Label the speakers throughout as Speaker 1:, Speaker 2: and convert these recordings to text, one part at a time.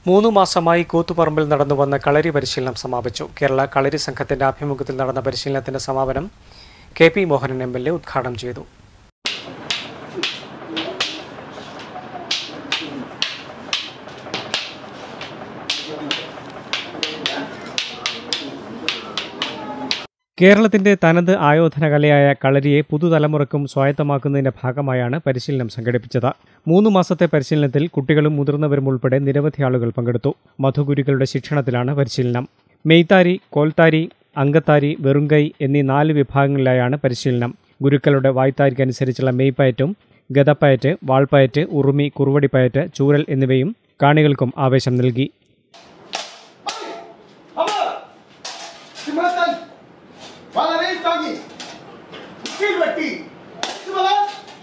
Speaker 1: മൂന്നു മാസമായി കൂത്തുപറമ്പിൽ നടന്നുവന്ന കളരി പരിശീലനം സമാപിച്ചു കേരള കളരി സംഘത്തിന്റെ ആഭിമുഖ്യത്തിൽ നടന്ന പരിശീലനത്തിന്റെ സമാപനം K P Mohanan M L A ഉദ്ഘാടനം ചെയ്തു കേരളത്തിന്റെ തനത് ആയോധന കലയായ കളരിയെ പുതുതലമുറക്കും സ്വായത്തമാക്കുന്നതിന്റെ ഭാഗമായാണ് പരിശീലനം സംഘടിപ്പിച്ചത് മൂന്ന് മാസത്തെ പരിശീലനത്തിൽ കുട്ടികളും മുതിർന്നവരും ഉൾപ്പെടെ നിരവധി ആളുകൾ പങ്കെടുത്തു മധുഗുരുക്കളുടെ ശിക്ഷണത്തിലാണ് പരിശീലനം മെയ്ത്താരി കോൽത്താരി അങ്കത്താരി വെറുങ്കൈ എന്നീ നാല് വിഭാഗങ്ങളിലായാണ് പരിശീലനം ഗുരുക്കളുടെ വായ്ത്താരിക്കനുസരിച്ചുള്ള മെയ്പ്പയറ്റും ഗതപ്പയറ്റ് വാൾപ്പയറ്റ് ഉറുമി കുറുവടിപ്പയറ്റ് ചൂരൽ എന്നിവയും കാണികൾക്കും ആവേശം നൽകി
Speaker 2: Simultan. Valerie Tangi. Silvati. Simultan.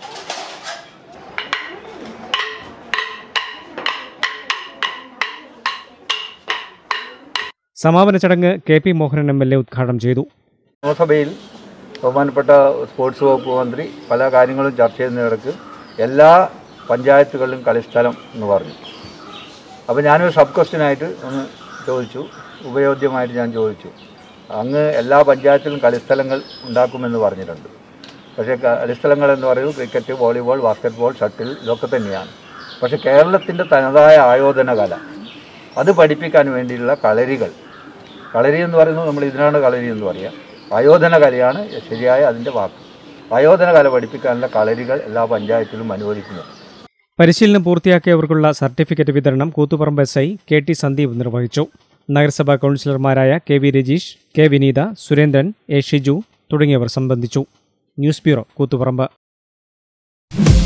Speaker 1: സമാപന ചടങ്ങ് K P Mohanan M L A ഉദ്ഘാടനം ചെയ്തു
Speaker 3: നിയമസഭയിൽ ബഹുമാനപ്പെട്ട സ്പോർട്സ് വകുപ്പ് മന്ത്രി പല കാര്യങ്ങളും ചർച്ച ചെയ്യുന്നവർക്ക് എല്ലാ പഞ്ചായത്തുകളിലും കളിസ്ഥലം എന്ന് പറഞ്ഞു അപ്പോൾ ഞാനൊരു സബ് ക്വസ്റ്റ്യനായിട്ട് ഒന്ന് ചോദിച്ചു ഉപയോഗ്യമായിട്ട് ഞാൻ ചോദിച്ചു അങ്ങ് എല്ലാ പഞ്ചായത്തിലും കളിസ്ഥലങ്ങൾ ഉണ്ടാക്കുമെന്ന് പറഞ്ഞിട്ടുണ്ട് പക്ഷേ കളിസ്ഥലങ്ങൾ എന്ന് പറയുന്നത് ക്രിക്കറ്റ് വോളിബോൾ ബാസ്ക്കറ്റ്ബോൾ ഷട്ടിൽ ഇതൊക്കെ തന്നെയാണ് പക്ഷേ കേരളത്തിൻ്റെ തനതായ ആയോധന കല അത് പഠിപ്പിക്കാൻ വേണ്ടിയുള്ള കളരികൾ കളരി എന്ന് പറയുന്നത് നമ്മൾ ഇതിനാണ് കളരി എന്ന് പറയുക ആയോധന കലയാണ് ശരിയായ അതിൻ്റെ വാക്ക് ആയോധന കല പഠിപ്പിക്കാനുള്ള കളരികൾ എല്ലാ പഞ്ചായത്തിലും അനുവദിക്കുന്നു
Speaker 1: പരിശീലനം പൂർത്തിയാക്കിയവർക്കുള്ള സർട്ടിഫിക്കറ്റ് വിതരണം Koothuparamba S I K T Sandeep നിർവഹിച്ചു നഗരസഭാ കൗൺസിലർമാരായ K V Rajeesh K Vineetha Surendran A Shiju തുടങ്ങിയവർ സംബന്ധിച്ചു ന്യൂസ് ബ്യൂറോ കൂത്തുപറമ്പ്